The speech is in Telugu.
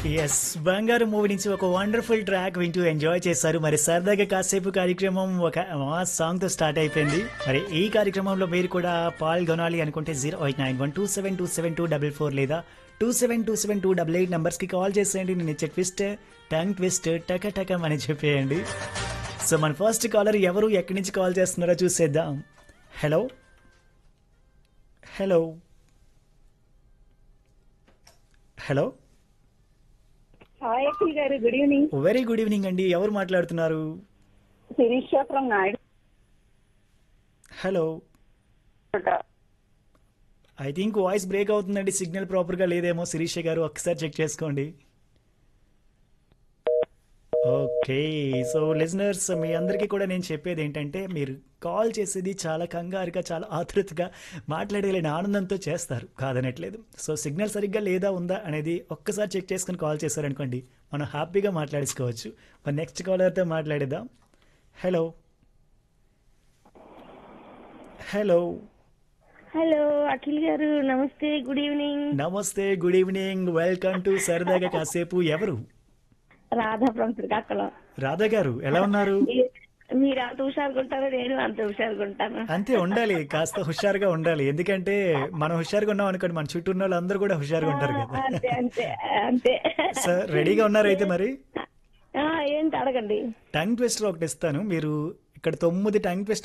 ఎస్ బంగారు మూవీ నుంచి ఒక వండర్ఫుల్ ట్రాక్ వింటూ ఎంజాయ్ చేశారు మరి సరదాగా కాసేపు కార్యక్రమం ఒక మాస్ సాంగ్ తో స్టార్ట్ అయిపోయింది మరి ఈ కార్యక్రమంలో మీరు కూడా పాల్గొనాలి అనుకుంటే zero eight nine one two seven two seven two double four లేదా two seven two seven two double eight numbers కి కాల్ చేసేయండి నేను ఇచ్చే ట్విస్ట్ టంగ్ ట్విస్ట్ టక టకం అని చెప్పేయండి సో మన ఫస్ట్ కాలర్ ఎవరు ఎక్కడి నుంచి కాల్ చేస్తున్నారో చూసేద్దాం hello hello hello hi Akhil garu good evening very good evening అండి ఎవరు మాట్లాడుతున్నారు Sirisha from Naidu hello I think voice break అవుతుందండి సిగ్నల్ ప్రాపర్గా లేదేమో శిరీష గారు ఒక్కసారి చెక్ చేసుకోండి ఓకే సో లిజనర్స్ మీ అందరికీ కూడా నేను చెప్పేది ఏంటంటే మీరు కాల్ చేసేది చాలా కంగారుగా చాలా ఆతృతగా మాట్లాడగలిగిన ఆనందంతో చేస్తారు కాదనట్లేదు సో సిగ్నల్ సరిగ్గా లేదా ఉందా అనేది ఒక్కసారి చెక్ చేసుకుని కాల్ చేశారనుకోండి మనం హ్యాపీగా మాట్లాడేసుకోవచ్చు మన నెక్స్ట్ కాలర్తో మాట్లాడేద్దాం hello hello hello Akhil garu నమస్తే గుడ్ ఈవినింగ్ నమస్తే గుడ్ ఈవినింగ్ వెల్కమ్ టు సరదాగా కాసేపు ఎవరు రాధా ఫ్రమ్ శ్రీకాకుళం రాధా గారు ఎలా ఉన్నారు మీ- మీరు అంత హుషారుగా ఉంటారో నేను అంత హుషారుగా ఉంటాను అంతే ఉండాలి కాస్త హుషారుగా ఉండాలి ఎందుకంటే మనం హుషారుగా ఉన్నాం అనుకోండి మన చుట్టూ ఉన్న వాళ్ళందరూ కూడా హుషారుగా ఉంటారు కదా అంతే అంతే అంతే సార్ రెడీగా ఉన్నారు అయితే మరి ఆ, ఏంటి అడగండి టంగ్ ట్విస్టర్ ఒకటి ఇస్తాను మీరు ఇక్కడ తొమ్మిది టంగ్ ట్విస్ట్